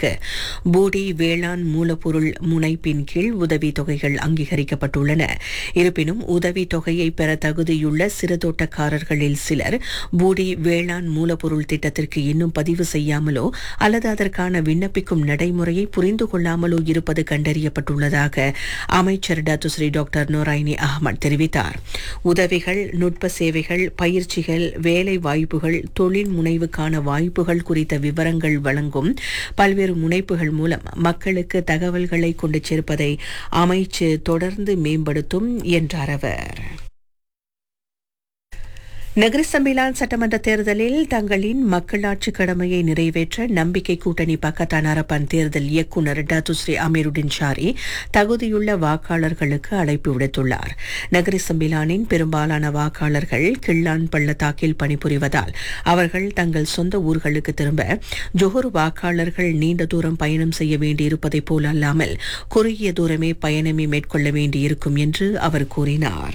திட்டத்திற்கு பூடி வேளாண் மூலப்பொருள் முனைப்பின் கீழ் உதவி தொகைகள் அங்கீகரிக்கப்பட்டுள்ளன இருப்பினும் உதவி தொகையை பெற தகுதியுள்ள சிறு தோட்டக்காரர்களில் சிலர் பூடி வேளாண் மூலப்பொருள் திட்டத்திற்கு இன்னும் பதிவு செய்யாமலோ அல்லது அதற்கான விண்ணப்பிக்கும் நடைமுறையை புரிந்து கொள்ளாமலோ இருப்பது கண்டறியப்பட்டுள்ளதாக அமைச்சர் டத்துஸ்ரீ டாக்டர் நோராயினி அகமது தெரிவித்தார் உதவிகள் நுட்ப சேவைகள் பயிற்சிகள் வேலை வாய்ப்புகள் தொழில் முனைவுக்கான வாய்ப்புகள் குறித்த விவரங்கள் வழங்கும் பல்வேறு முனைப்புகள் மூலம் மக்களுக்கு தகவல்களை கொண்டு சேர்ப்பதை அமைச்சு தொடர்ந்து மேம்படுத்தும் என்றார் அவர் நகர சம்மேளான் சட்டமன்ற தேர்தலில் தங்களின் மக்களாட்சி கடமையை நிறைவேற்ற நம்பிக்கை கூட்டணி பக்கத்தான் அரப்பன் தேர்தல் இயக்குநர் டத்துஸ்ரீ அமீருடின் ஷாரி தகுதியுள்ள வாக்காளர்களுக்கு அழைப்பு விடுத்துள்ளார் நகர சம்மேளானின் பெரும்பாலான வாக்காளர்கள் கிள்ளான் பள்ளத்தாக்கில் பணிபுரிவதால் அவர்கள் தங்கள் சொந்த ஊர்களுக்கு திரும்ப ஜோஹர் வாக்காளர்கள் நீண்ட தூரம் பயணம் செய்ய வேண்டியிருப்பதைப் போல் அல்லாமல் குறுகிய தூரமே பயணமே மேற்கொள்ள வேண்டியிருக்கும் என்று அவர் கூறினார்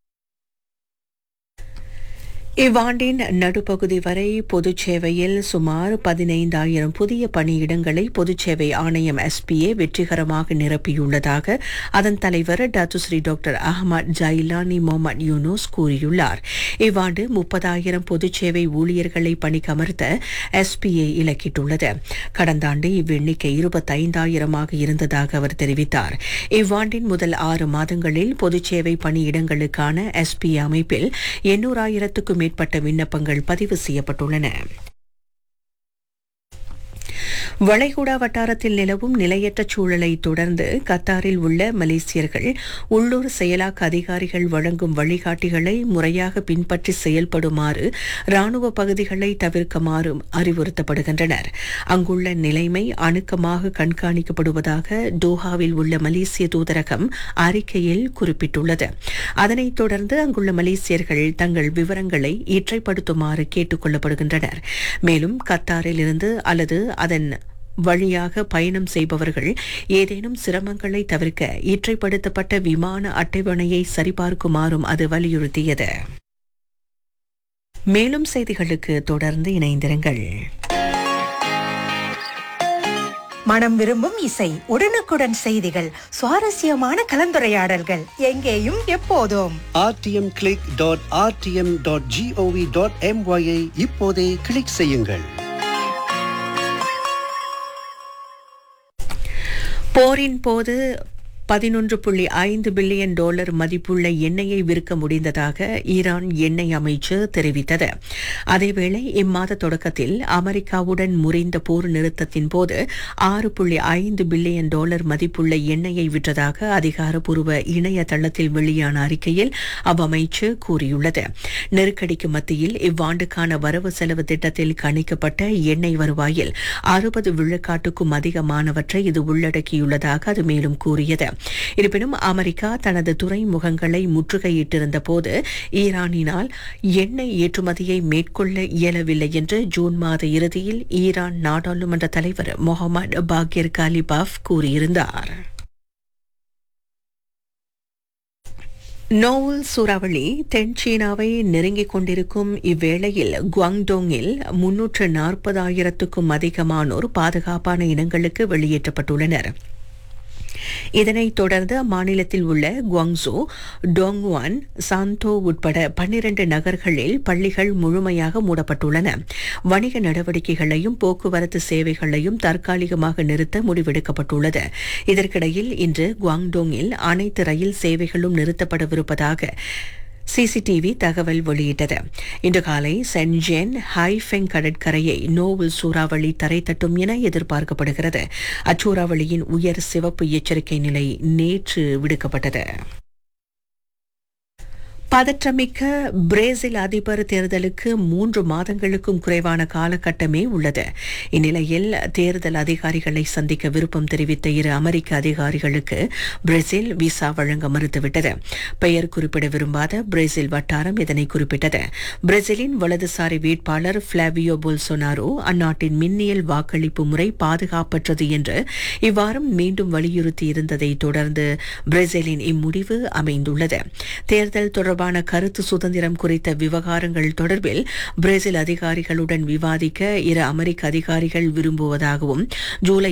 இவ்வாண்டின் நடுப்பகுதி வரை பொதுச் சேவையில் சுமார் பதினைந்தாயிரம் புதிய பணியிடங்களை பொதுச்சேவை ஆணையம் எஸ்பிஏ வெற்றிகரமாக நிரப்பியுள்ளதாக அதன் தலைவர் Datuk Seri doctor Ahmad Jailani Mohamed Yunus கூறியுள்ளார் இவ்வாண்டு முப்பதாயிரம் பொதுச்சேவை ஊழியர்களை பணிக்கமர்த்த எஸ்பிஏ இலக்கிட்டுள்ளது கடந்த ஆண்டு இவ்வெண்ணிக்கை இருபத்தைந்தாயிரமாக இருந்ததாக அவர் தெரிவித்தார் இவ்வாண்டின் முதல் ஆறு மாதங்களில் பொதுச்சேவை பணியிடங்களுக்கான எஸ்பிஏ அமைப்பில் எண்ணூறாயிரத்துக்கும் மேற்பட்ட விண்ணப்பங்கள் பதிவு செய்யப்பட்டுள்ளன வளைகுடா வட்டாரத்தில் நிலவும் நிலையற்ற சூழலை தொடர்ந்து கத்தாரில் உள்ள மலேசியர்கள் உள்ளூர் செயலாக்க அதிகாரிகள் வழங்கும் வழிகாட்டிகளை முறையாக பின்பற்றி செயல்படுமாறு ராணுவ பகுதிகளை தவிர்க்குமாறு அறிவுறுத்தப்படுகின்றனர் அங்குள்ள நிலைமை அணுக்கமாக கண்காணிக்கப்படுவதாக டோஹாவில் உள்ள மலேசிய தூதரகம் அறிக்கையில் குறிப்பிட்டுள்ளது அதனைத் தொடர்ந்து அங்குள்ள மலேசியர்கள் தங்கள் விவரங்களை இற்றைப்படுத்துமாறு கேட்டுக் கொள்ளப்படுகின்றனர் மேலும் கத்தாரில் இருந்து அல்லது அதன் வழியாக பயணம் செய்பவர்கள் ஏதேனும் சிரமங்களை தவிர்க்க இற்றைப்படுத்தப்பட்ட விமான அட்டவணையை சரிபார்க்குமாறும் அது வலியுறுத்தியது மேலும் செய்திகளுக்கு தொடர்ந்து இணைந்திருங்கள் மனம் விரும்பும் இசை உடனுக்குடன் செய்திகள் சுவாரஸ்யமான கலந்துரையாடல்கள் எங்கேயும் எப்போதும் rtmclick.rtm.gov.my ஐ இப்போதே கிளிக் செய்யுங்கள் போரின் போது பதினொன்று புள்ளி ஐந்து பில்லியன் டாலர் மதிப்புள்ள எண்ணெயை விற்க முடிந்ததாக ஈரான் எண்ணெய் அமைச்சு தெரிவித்தது அதேவேளை இம்மாத தொடக்கத்தில் அமெரிக்காவுடன் முறிந்த போர் நிறுத்தத்தின் போது ஆறு புள்ளி ஐந்து பில்லியன் டாலர் மதிப்புள்ள எண்ணெயை விற்றதாக அதிகாரப்பூர்வ இணையதளத்தில் வெளியான அறிக்கையில் அவ்வமைச்சு கூறியுள்ளது நெருக்கடிக்கு மத்தியில் இவ்வாண்டுக்கான வரவு செலவு திட்டத்தில் கணிக்கப்பட்ட எண்ணெய் வருவாயில் அறுபது விழுக்காட்டுக்கும் அதிகமானவற்றை இது உள்ளடக்கியுள்ளதாக அது மேலும் கூறியது இருப்பினும் அமெரிக்கா தனது துறைமுகங்களை முற்றுகையிட்டிருந்த போது ஈரானினால் எண்ணெய் ஏற்றுமதியை மேற்கொள்ள இயலவில்லை என்று ஜூன் மாத இறுதியில் ஈரான் நாடாளுமன்ற தலைவர் முகமது பாகிர் காலிபாஃப் கூறியிருந்தார் நோவல் சூறாவளி தென் சீனாவை நெருங்கிக் கொண்டிருக்கும் இவ்வேளையில் குவாங்டோங்கில் முன்னூற்று நாற்பதாயிரத்துக்கும் அதிகமானோர் பாதுகாப்பான இடங்களுக்கு வெளியேற்றப்பட்டுள்ளனர் இதனைத் தொடர்ந்து அம்மாநிலத்தில் உள்ள குவாங்சோ டோங்வான் சாந்தோ உட்பட பன்னிரண்டு நகர்களில் பள்ளிகள் முழுமையாக மூடப்பட்டுள்ளன வணிக நடவடிக்கைகளையும் போக்குவரத்து சேவைகளையும் தற்காலிகமாக நிறுத்த முடிவெடுக்கப்பட்டுள்ளது இதற்கிடையில் இன்று குவாங்டோங்கில் அனைத்து ரயில் சேவைகளும் நிறுத்தப்படவிருப்பதாக சிசிடிவி தகவல் வெளியிட்டது இன்று காலை சென்ஜென் ஹைஃபெங் கடற்கரையை நோவல் சூறாவளி தரை தட்டும் என எதிர்பார்க்கப்படுகிறது அச்சூறாவளியின் உயர் சிவப்பு எச்சரிக்கை நிலை நேற்று விடுக்கப்பட்டது பதற்றமிக்க பிரேசில் அதிபர் தேர்தலுக்கு மூன்று மாதங்களுக்கும் குறைவான காலகட்டமே உள்ளது இந்நிலையில் தேர்தல் அதிகாரிகளை சந்திக்க விருப்பம் தெரிவித்த இரு அமெரிக்க அதிகாரிகளுக்கு பிரேசில் விசா வழங்க மறுத்துவிட்டது பெயர் குறிப்பிட விரும்பாத பிரேசில் வட்டாரம் இதனை குறிப்பிட்டது பிரேசிலின் வலதுசாரி வேட்பாளர் பிளாவியோ போல்சோனாரோ அந்நாட்டின் மின்னியல் வாக்களிப்பு முறை பாதுகாப்பற்றது என்று இவ்வாரம் மீண்டும் வலியுறுத்தி இருந்ததை தொடர்ந்து பிரேசிலின் இம்முடிவு அமைந்துள்ளது தேர்தல் தொடர்பான கருத்து சுதந்திரம் குறித்த விவகாரங்கள் தொடர்பில் பிரேசில் அதிகாரிகளுடன் விவாதிக்க இரு அமெரிக்க அதிகாரிகள் விரும்புவதாகவும் ஜூலை